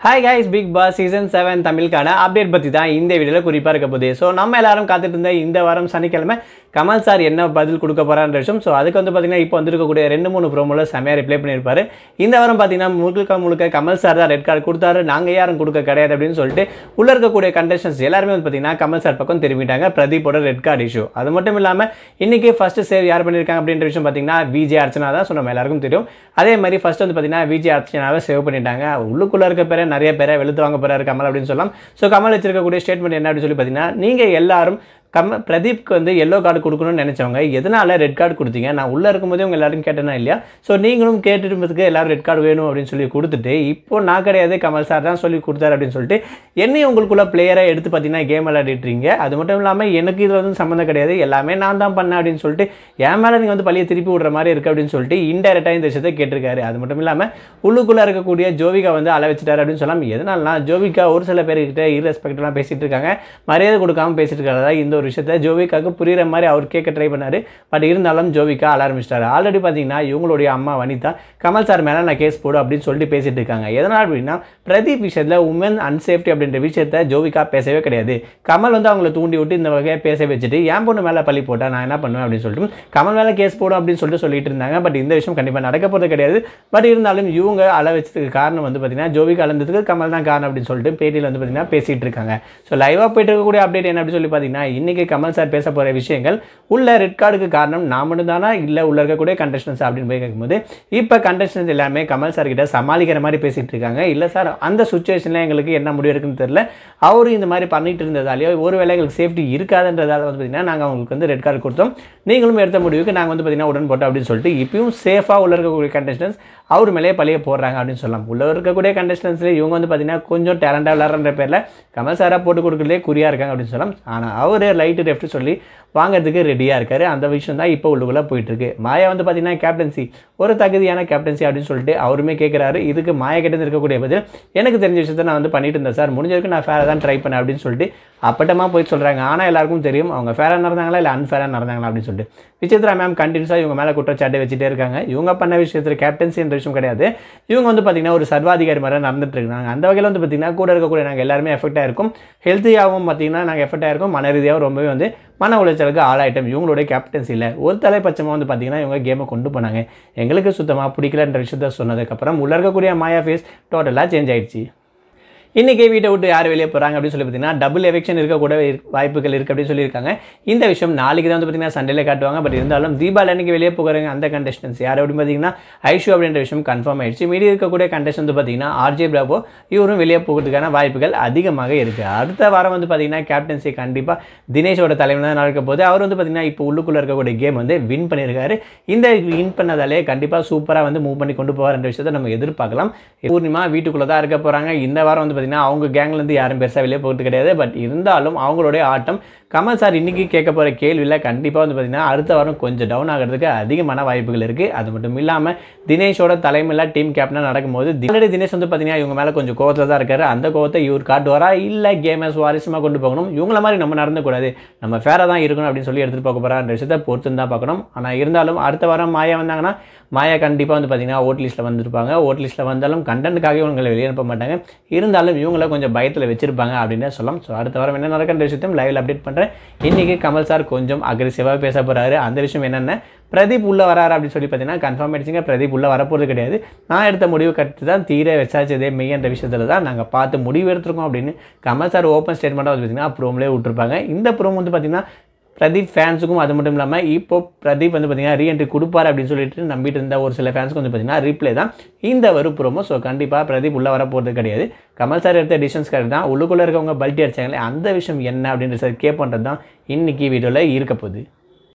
hi guys Bigg Boss season seven தமிழுக்கான update பற்றி தான் இந்த வீடியோவில் குறிப்பாக இருக்க போகுது ஸோ நம்ம எல்லாரும் காத்துட்டு இருந்த இந்த வாரம் சனிக்கிழமை கமல் சார் என்ன பதில் கொடுக்க போகிறான்ற விஷயம் ஸோ அதுக்கு வந்து பார்த்தீங்கன்னா இப்போ வந்திருக்கக்கூடிய ரெண்டு மூணு ப்ரோமோவில் செமையாக ரிப்ளை பண்ணியிருப்பாரு இந்த வாரம் பார்த்தீங்கன்னா முழுக்க முழுக்க கமல் சார் தான் ரெட் கார்டு கொடுத்தாரு நாங்கள் யாரும் கொடுக்க கிடையாது அப்படின்னு சொல்லிட்டு உள்ளே இருக்கக்கூடிய கண்டஸ்டன்ஸ் எல்லாருமே வந்து பார்த்தீங்கன்னா கமல் சார் பக்கம் திரும்பிட்டாங்க பிரதீப்போட ரெட் கார்டு இஷ்யூ அது மட்டும் இல்லாமல் இன்றைக்கி ஃபஸ்ட்டு சேவ் யார் பண்ணியிருக்காங்க அப்படின்ற விஷயம் பார்த்தீங்கன்னா விஜய் அர்ச்சனா தான் ஸோ நம்ம எல்லாருக்கும் தெரியும் அதே மாதிரி ஃபஸ்ட் வந்து பார்த்தீங்கன்னா விஜய் அர்ச்சனாவை சேவ் பண்ணிட்டாங்க உள்ளுக்குள்ளே இருக்க பேரை நிறைய பேரை வெளுத்து வாங்க போகிறாரு கமல் அப்படின்னு சொல்லலாம் ஸோ கமல் வச்சிருக்கக்கூடிய ஸ்டேட்மெண்ட் என்ன அப்படின்னு சொல்லி பார்த்தீங்கன்னா நீங்கள் எல்லாரும் கம பிரதீப்க்கு வந்து எல்லோ கார்டு கொடுக்கணும்னு நினச்சவங்க எதனால் ரெட் கார்டு கொடுத்தீங்க நான் உள்ளே இருக்கும்போதே உங்கள் எல்லாரும் கேட்டேனா இல்லையா ஸோ நீங்களும் கேட்டுட்டு எல்லாரும் ரெட் கார்டு வேணும் அப்படின்னு சொல்லி கொடுத்துட்டு இப்போ நான் கிடையாது கமல் சார் தான் சொல்லி கொடுத்தாரு அப்படின்னு சொல்லிட்டு என்னையும் உங்களுக்குள்ள பிளேயரை எடுத்து பார்த்தீங்கன்னா கேம் விளையாடிட்டுறீங்க அது மட்டும் இல்லாமல் எனக்கு இதில் வந்து சம்மந்தம் கிடையாது எல்லாமே நான் தான் பண்ணேன் அப்படின்னு சொல்லிட்டு என் மேலே நீங்கள் வந்து பழியை திருப்பி விடுற மாதிரி இருக்குது அப்படின்னு சொல்லிட்டு இன்டெரக்டாக இந்த விஷயத்தை கேட்டிருக்காரு அது மட்டும் இல்லாமல் உள்ளுக்குள்ளே இருக்கக்கூடிய ஜோவிகா வந்து அள வச்சுட்டாரு அப்படின்னு சொல்லலாம் எதனாலனா ஜோவிகா ஒரு சில பேர்கிட்ட irrespectலாம் பேசிகிட்டு இருக்காங்க மரியாதை கொடுக்காம பேசிட்டு இருக்கிறதா இந்த ஒரு விஷயத்த ஜோவிகாவுக்கு புரியுற மாதிரி அவர் கேட்க ட்ரை பண்ணாரு பட் இருந்தாலும் ஜோவிகா அழ ஆரம்பிச்சிட்டாரு ஆல்ரெடி பார்த்தீங்கன்னா இவங்களுடைய அம்மா வனிதா கமல் சார் மேலே நான் கேஸ் போடு அப்படின்னு சொல்லிட்டு பேசிட்டு இருக்காங்க எதனால் அப்படின்னா பிரதீப் விஷயத்தில் உமன் அன்சேஃப்டி அப்படின்ற விஷயத்த ஜோவிகா பேசவே கிடையாது கமல் வந்து அவங்கள தூண்டி விட்டு இந்த வகையை பேச வச்சுட்டு என் பொண்ணு மேலே பள்ளி போட்டால் நான் என்ன பண்ணுவேன் அப்படின்னு சொல்லிட்டு கமல் மேலே கேஸ் போடும் அப்படின்னு சொல்லிட்டு சொல்லிட்டு இருந்தாங்க பட் இந்த விஷயம் கண்டிப்பாக நடக்க போகிறது கிடையாது பட் இருந்தாலும் இவங்க அள வச்சதுக்கு காரணம் வந்து பார்த்தீங்கன்னா ஜோவிகா அளந்ததுக்கு கமல் தான் காரணம் அப்படின்னு சொல்லிட்டு பேட்டியில் வந்து பார்த்தீங்கன்னா பேசிகிட்டு இருக்காங்க ஸோ லைவாக போயிட்டு இருக்கக்கூடிய அப்டேட் என்ன அப்படின்னு சொல்லி பார்த்தீங்கன்னா இன்றைக்கி கமல் சார் பேச போகிற விஷயங்கள் உள்ள ரெட் கார்டுக்கு காரணம் நான் மட்டும்தானா இல்லை உள்ள இருக்கக்கூடிய கண்டஸ்டன்ஸ் அப்படின்னு போய் கேட்கும்போது இப்போ கண்டஸ்டன்ஸ் எல்லாமே கமல் சார் கிட்ட சமாளிக்கிற மாதிரி பேசிகிட்டு இருக்காங்க இல்லை சார் அந்த சுச்சுவேஷனில் எங்களுக்கு என்ன முடிவு இருக்குன்னு தெரியல அவரும் இந்த மாதிரி பண்ணிட்டு இருந்ததாலேயோ ஒருவேளை எங்களுக்கு சேஃப்டி இருக்காதுன்றதால வந்து பார்த்தீங்கன்னா நாங்கள் அவங்களுக்கு வந்து ரெட் கார்டு கொடுத்தோம் நீங்களும் எடுத்த முடிவுக்கு நாங்கள் வந்து பார்த்தீங்கன்னா உடன் போட்டோம் அப்படின்னு சொல்லிட்டு இப்பயும் சேஃபாக உள்ள இருக்கக்கூடிய கண்டஸ்டன்ஸ் அவர் மேலேயே பழிய போடுறாங்க அப்படின்னு சொல்லலாம் உள்ள இருக்கக்கூடிய கண்டஸ்டன்ஸில் இவங்க வந்து பார்த்தீங்கன்னா கொஞ்சம் டேலண்டாக விளாட்ற பேரில் கமல் சாராக போட்டு கொடுக்குறதுலே குறியாக இருக்காங்க அப்படின்னு சொல்லலாம் ஆனால் அவர் லைட்டு லெஃப்ட் சொல்லி வாங்குறதுக்கு ரெடியாக இருக்காரு அந்த விஷயம் தான் இப்போ உள்ளுக்குள்ளே போயிட்டுருக்கு மாயா வந்து பார்த்தீங்கன்னா கேப்டன்சி ஒரு தகுதியான கேப்டன்சி அப்படின்னு சொல்லிட்டு அவருமே கேட்குறாரு இதுக்கு மாயா கிட்ட இருந்து இருக்கக்கூடிய பதில் எனக்கு தெரிஞ்ச விஷயத்த நான் வந்து பண்ணிட்டு இருந்தேன் சார் முடிஞ்ச வரைக்கும் நான் ஃபேராக தான் ட்ரை பண்ணேன் அப்படின்னு சொல்லிட்டு அப்பட்டமாக போய் சொல்கிறாங்க ஆனால் எல்லாருக்கும் தெரியும் அவங்க ஃபேராக நடந்தாங்களா இல்லை அன்ஃபேராக நடந்தாங்களா அப்படின்னு சொல்லிட்டு விசித்ரா மேம் கண்டினியூஸாக இவங்க மேலே குற்றச்சாட்டை வச்சுட்டே இருக்காங்க இவங்க பண்ண விஷயத்தில் கேப்டன்சின்ற விஷயம் கிடையாது இவங்க வந்து பார்த்திங்கன்னா ஒரு சர்வாதிகாரி மாதிரி நடந்துட்டு இருக்காங்க அந்த வகையில் வந்து பார்த்திங்கன்னா கூட இருக்கக்கூடிய நாங்கள் எல்லாருமே எஃபெக்டாக இருக்கும் ஹெல்த்தியாகவும் பார்த்திங்கன்னா நாங்கள் எஃபெக்டாக இருக்கும் மன ரீதியாகவும் ரொம்பவே வந்து மன உளைச்சலுக்கு ஆளாயிட்டம் இவங்களுடைய கேப்டன்சியில் ஒரு தலைப்பட்சமாக வந்து பார்த்திங்கன்னா இவங்க கேமை கொண்டு போனாங்க எங்களுக்கு சுத்தமாக பிடிக்கலன்ற விஷயத்த சொன்னதுக்கப்புறம் உள்ள இருக்கக்கூடிய மாயா ஃபேஸ் டோட்டலாக சேஞ்ச் ஆயிடுச்சு இன்றைக்கி வீட்டை விட்டு யார் வெளியே போகிறாங்க அப்படின்னு சொல்லி பார்த்தீங்கன்னா டபுள் எவெக்ஷன் இருக்கக்கூட இருக்க- வாய்ப்புகள் இருக்குது அப்படின்னு சொல்லியிருக்காங்க இந்த விஷயம் நாளைக்கு தான் வந்து பார்த்தீங்கன்னா சண்டேல காட்டுவாங்க பட் இருந்தாலும் தீபாவளி அன்னைக்கு வெளியே போகிறாங்க அந்த கண்டஸ்டன்ஸ் யார் அப்படின்னு பார்த்தீங்கன்னா ஐஷு அப்படின்ற விஷயம் கன்ஃபார்ம் ஆயிடுச்சு மீதி இருக்கக்கூடிய கண்டஸ்ட் வந்து பார்த்தீங்கன்னா ஆர்ஜே பிராவோ இவரும் வெளியே போகிறதுக்கான வாய்ப்புகள் அதிகமாக இருக்குது அடுத்த வாரம் வந்து பார்த்தீங்கன்னா கேப்டன்சி கண்டிப்பாக தினேஷோட தலைமையில் தான் நடக்க போகுது அவர் வந்து பார்த்தீங்கன்னா இப்போ உள்ளுக்குள்ளே இருக்கக்கூடிய கேம் வந்து வின் பண்ணியிருக்காரு இந்த வின் பண்ணதாலே கண்டிப்பாக சூப்பராக வந்து மூவ் பண்ணி கொண்டு போவார்ன்ற விஷயத்தை நம்ம எதிர்பார்க்கலாம் பூர்ணிமா வீட்டுக்குள்ளே தான் இருக்க போகிறாங்க இந்த வாரம் வந்து பார்த்தீங்கன்னா அவங்க கேங்லேருந்து யாரும் பெருசாக வெளியே போகிறது கிடையாது பட் இருந்தாலும் அவங்களுடைய ஆட்டம் கமல் சார் இன்றைக்கி கேட்க போகிற கேள்வியில் கண்டிப்பாக வந்து பார்த்தீங்கன்னா அடுத்த வாரம் கொஞ்சம் டவுன் ஆகிறதுக்கு அதிகமான வாய்ப்புகள் இருக்குது அது மட்டும் இல்லாமல் தினேஷோட தலைமையில் டீம் கேப்டனாக நடக்கும்போது ஆல்ரெடி தினேஷ் வந்து பார்த்தீங்கன்னா இவங்க மேலே கொஞ்சம் கோவத்தில் தான் இருக்காரு அந்த கோவத்தை இவர் காட்டுவாரா இல்லை கேமை சுவாரஸ்யமாக கொண்டு போகணும் இவங்கள மாதிரி நம்ம நடந்தக்கூடாது நம்ம ஃபேராக தான் இருக்கணும் அப்படின்னு சொல்லி எடுத்துகிட்டு போக போகிறான்ற விஷயத்தை பொறுத்து தான் பார்க்கணும் ஆனால் இருந்தாலும் அடுத்த வாரம் மாயா வந்தாங்கன்னா மாயா கண்டிப்பாக வந்து பார்த்தீங்கன்னா ஓட் லிஸ்ட்டில் வந்திருப்பாங்க ஓட் லிஸ்ட்டில் வந்தாலும் கண்டென்ட்டுக்காக இவங்களை வெளியே அனுப்ப மாட்டாங்க இருந்தாலும் இவங்கள கொஞ்சம் பயத்தில் வச்சிருப்பாங்க அப்படின்னு சொல்லலாம் ஸோ அடுத்த வாரம் என்ன நடக்கின்ற விஷயத்தையும் லைவில் அப்டேட் பண்ணுறேன் இன்றைக்கி கமல் சார் கொஞ்சம் அக்ரெசிவாக பேச போகிறாரு அந்த விஷயம் என்னென்ன பிரதீப் உள்ளே வராரு அப்படின்னு சொல்லி பார்த்தீங்கன்னா கன்ஃபார்ம் ஆயிடுச்சுங்க பிரதீப் உள்ளே வரப்போகிறது கிடையாது நான் எடுத்த முடிவு கட்டு தான் தீர விசாரிச்சதே மெய்யன்ற விஷயத்தில் தான் நாங்கள் பார்த்து முடிவு எடுத்திருக்கோம் அப்படின்னு கமல் சார் ஓப்பன் ஸ்டேட்மெண்ட்டாக வந்து பார்த்தீங்கன்னா ப்ரோம்லேயே விட்டுருப்பாங்க இந்த ப்ரோம் வந்து பார்த்தீங்கன்னா பிரதீப் ஃபேன்ஸுக்கும் அது மட்டும் இல்லாமல் இப்போ பிரதீப் வந்து பார்த்தீங்கன்னா ரீஎன்ட்ரி கொடுப்பார் அப்படின்னு சொல்லிட்டு நம்பிட்டு இருந்த ஒரு சில ஃபேன்ஸுக்கு வந்து பார்த்தீங்கன்னா ரீப்ளே தான் இந்த ஒரு ப்ரோமோ ஸோ கண்டிப்பாக பிரதீப் உள்ளே வர போகிறது கிடையாது கமல் சார் எடுத்த டிசிஷன்ஸ் கரெக்ட் தான் உள்ளுக்குள்ளே இருக்கவங்க பல்ட்டி அடிச்சாங்களே அந்த விஷயம் என்ன அப்படின்ற சார் கேட்பண்றது தான் இன்றைக்கி வீடியோவில் இருக்க போகுது